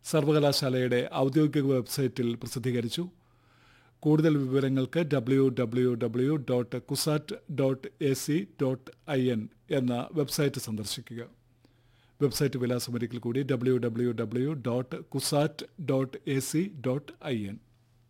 സർവകലാശാലയുടെ ഔദ്യോഗിക വെബ്സൈറ്റിൽ പ്രസിദ്ധീകരിച്ചു കൂടുതൽ വിവരങ്ങൾക്ക് W W W dot CUSAT dot A C dot I N എന്ന വെബ്സൈറ്റ് സന്ദർശിക്കുക വെബ്സൈറ്റ് വിലാസം ഒരിക്കൽ കൂടി W W W dot CUSAT dot A C dot I N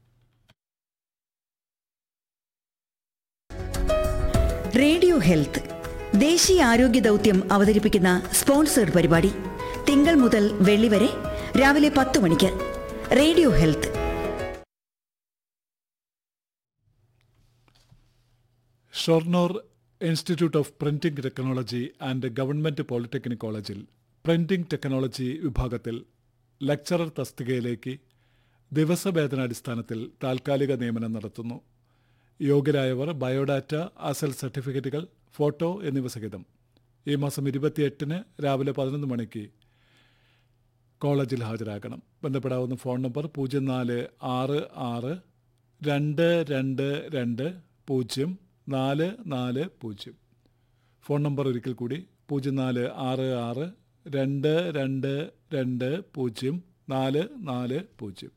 radio health ദേശീയ ആരോഗ്യ ദൗത്യം അവതരിപ്പിക്കുന്ന സ്പോൺസേഡ് പരിപാടി തിങ്കൾ മുതൽ വെള്ളി വരെ രാവിലെ പത്ത് മണിക്ക് radio health Shoranur institute of printing technology and government polytechnic കോളേജിൽ പ്രിന്റിംഗ് ടെക്നോളജി വിഭാഗത്തിൽ ലെക്ചറർ തസ്തികയിലേക്ക് ദിവസവേതനാടിസ്ഥാനത്തിൽ താൽക്കാലിക നിയമനം നടത്തുന്നു യോഗ്യരായവർ ബയോഡാറ്റ അസൽ സർട്ടിഫിക്കറ്റുകൾ ഫോട്ടോ എന്നിവ സഹിതം ഈ മാസം ഇരുപത്തിയെട്ടിന് രാവിലെ പതിനൊന്ന് മണിക്ക് കോളേജിൽ ഹാജരാകണം ബന്ധപ്പെടാവുന്ന ഫോൺ നമ്പർ പൂജ്യം നാല് ആറ് ആറ് രണ്ട് രണ്ട് രണ്ട് പൂജ്യം നാല് നാല് പൂജ്യം ഫോൺ നമ്പർ ഒരിക്കൽ കൂടി പൂജ്യം നാല് ആറ് ആറ് രണ്ട് രണ്ട് രണ്ട് പൂജ്യം നാല് നാല് പൂജ്യം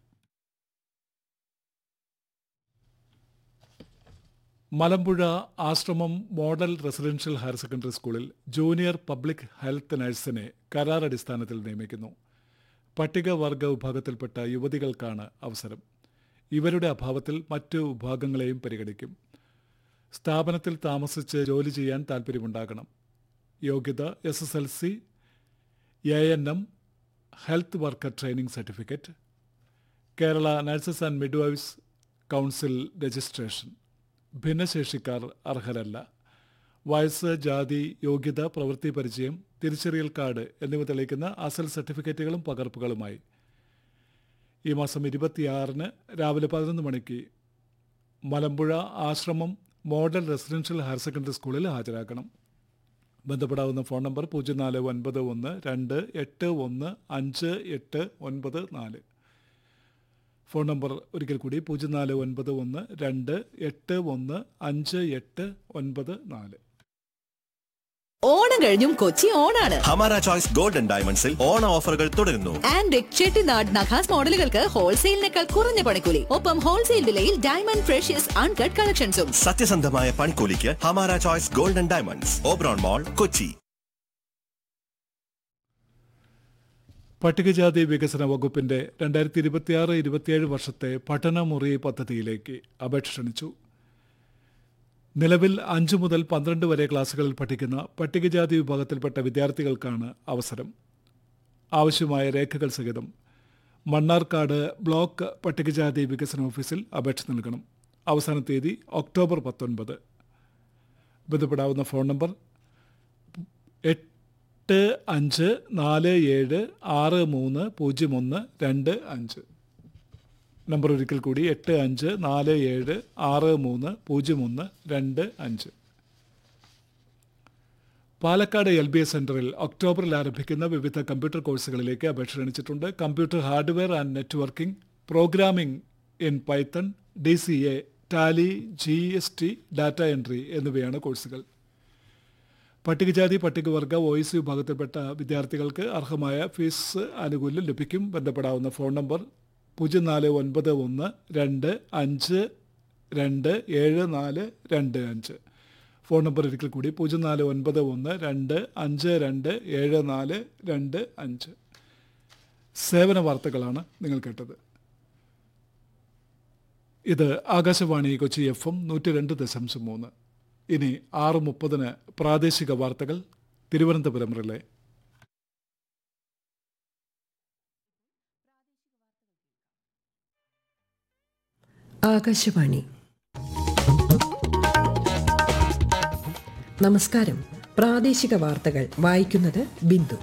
Malampuzha Ashramam model residential higher secondary സ്കൂളിൽ ജൂനിയർ പബ്ലിക് ഹെൽത്ത് നഴ്സിനെ കരാർ അടിസ്ഥാനത്തിൽ നിയമിക്കുന്നു പട്ടികവർഗ വിഭാഗത്തിൽപ്പെട്ട യുവതികൾക്കാണ് അവസരം ഇവരുടെ അഭാവത്തിൽ മറ്റു വിഭാഗങ്ങളെയും പരിഗണിക്കും സ്ഥാപനത്തിൽ താമസിച്ച് ജോലി ചെയ്യാൻ താൽപ്പര്യമുണ്ടാകണം യോഗ്യത S S L C A N M health worker training certificate Kerala nurses and midwives council registration ഭിന്നശേഷിക്കാർ അർഹരല്ല വയസ്സ് ജാതി യോഗ്യത പ്രവൃത്തി പരിചയം തിരിച്ചറിയൽ കാർഡ് എന്നിവ തെളിയിക്കുന്ന അസൽ സർട്ടിഫിക്കറ്റുകളും പകർപ്പുകളുമായി ഈ മാസം ഇരുപത്തിയാറിന് രാവിലെ പതിനൊന്ന് മണിക്ക് Malampuzha Ashramam model residential higher secondary സ്കൂളിൽ ഹാജരാക്കണം ബന്ധപ്പെടാവുന്ന ഫോൺ നമ്പർ പൂജ്യം നാല് ഒൻപത് ഒന്ന് രണ്ട് എട്ട് ഒന്ന് അഞ്ച് എട്ട് ഒൻപത് നാല് ഫോൺ നമ്പർ ഒരിക്കൽ കൂടി പൂജ്യം നാല് ഒൻപത് ഒന്ന് രണ്ട് എട്ട് ഒന്ന് അഞ്ച് എട്ട് ഒൻപത് നാല് ഓണം കഴിഞ്ഞും കൊച്ചി ഓണാണ് ഹമാര ചോയ്സ് ഗോൾഡൻ ഡയമണ്ട്സിൽ ഓണ ഓഫറുകൾ തുടരുന്നു ആൻഡ് ചെട്ടിനാട് നഖാസ് മോഡലുകൾക്ക് ഹോൾസെയിലിനേക്കാൾ കുറഞ്ഞ പണിക്കൂലി ഒപ്പം ഹോൾസെയിൽ വിലയിൽ ഡയമണ്ട് ഫ്രഷ്യസ് അൺകട്ട് കളക്ഷൻസും സത്യസന്ധമായ പണിക്കൂലിക്ക് Hamara choice golden diamonds Oberon mall Kochi പട്ടികജാതി വികസന വകുപ്പിന്റെ രണ്ടായിരത്തി ഇരുപത്തിയാറ് ഇരുപത്തിയേഴ് വർഷത്തെ പഠനമുറി പദ്ധതിയിലേക്ക് അപേക്ഷ ക്ഷണിച്ചു നിലവിൽ അഞ്ചു മുതൽ പന്ത്രണ്ട് വരെ ക്ലാസുകളിൽ പഠിക്കുന്ന പട്ടികജാതി വിഭാഗത്തിൽപ്പെട്ട വിദ്യാർത്ഥികൾക്കാണ് അവസരം ആവശ്യമായ രേഖകൾ സഹിതം മണ്ണാർക്കാട് ബ്ലോക്ക് പട്ടികജാതി വികസന ഓഫീസിൽ അപേക്ഷ നൽകണം അവസാന തീയതി ഒക്ടോബർ പത്തൊൻപത് ബന്ധപ്പെടാവുന്ന ഫോൺ നമ്പർ എട്ട് അഞ്ച് നാല് ഏഴ് ആറ് മൂന്ന് പൂജ്യം ഒന്ന് രണ്ട് അഞ്ച് നമ്പർ ഒരിക്കൽ കൂടി എട്ട് അഞ്ച് നാല് ഏഴ് ആറ് മൂന്ന് പൂജ്യം ഒന്ന് രണ്ട് അഞ്ച് പാലക്കാട് എൽ ബി എസ് സെന്ററിൽ ഒക്ടോബറിൽ ആരംഭിക്കുന്ന വിവിധ കമ്പ്യൂട്ടർ കോഴ്സുകളിലേക്ക് അപേക്ഷ ക്ഷണിച്ചിട്ടുണ്ട് computer hardware and networking programming in Python D C A Tally G S T data entry എന്നിവയാണ് കോഴ്സുകൾ പട്ടികജാതി പട്ടികവർഗ ഒ എസ് വിഭാഗത്തിൽപ്പെട്ട വിദ്യാർത്ഥികൾക്ക് അർഹമായ ഫീസ് ആനുകൂല്യം ലഭിക്കും ബന്ധപ്പെടാവുന്ന ഫോൺ നമ്പർ പൂജ്യം നാല് ഒൻപത് ഒന്ന് രണ്ട് അഞ്ച് രണ്ട് ഏഴ് നാല് രണ്ട് അഞ്ച് ഫോൺ നമ്പർ ഒരിക്കൽ കൂടി പൂജ്യം നാല് ഒൻപത് ഒന്ന് രണ്ട് അഞ്ച് രണ്ട് ഏഴ് നാല് രണ്ട് അഞ്ച് സേവന വാർത്തകളാണ് നിങ്ങൾ കേട്ടത് ഇത് ആകാശവാണി കൊച്ചി എഫ് എം നൂറ്റി രണ്ട് ദശാംശം മൂന്ന് ഇനി ആറ് മുപ്പതിന് പ്രാദേശിക വാർത്തകൾ തിരുവനന്തപുരം റിലേ ആകാശവാണി നമസ്കാരം പ്രാദേശിക വാർത്തകൾ വായിക്കുന്നത് ബിന്ദു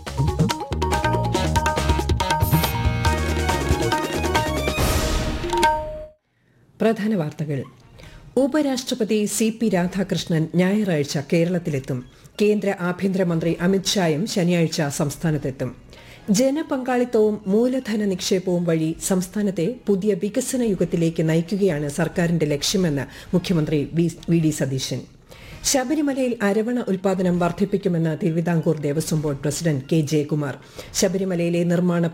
പ്രധാന വാർത്തകൾ ഉപരാഷ്ട്രപതി സി പി രാധാകൃഷ്ണൻ ഞായറാഴ്ച കേരളത്തിലെത്തും കേന്ദ്ര ആഭ്യന്തരമന്ത്രി അമിത്ഷായും ശനിയാഴ്ച സംസ്ഥാനത്തെത്തും ജനപങ്കാളിത്തവും മൂലധന നിക്ഷേപവും വഴി സംസ്ഥാനത്തെ പുതിയ വികസന യുഗത്തിലേക്ക് നയിക്കുകയാണ് സർക്കാരിന്റെ ലക്ഷ്യമെന്ന് മുഖ്യമന്ത്രി വി ഡി സതീശൻ ശബരിമലയിൽ അരവണ ഉൽപാദനം വർദ്ധിപ്പിക്കുമെന്ന് Thiruvithamkoor Devaswom board president K Jayakumar ശബരിമലയിലെ നിർമ്മാണ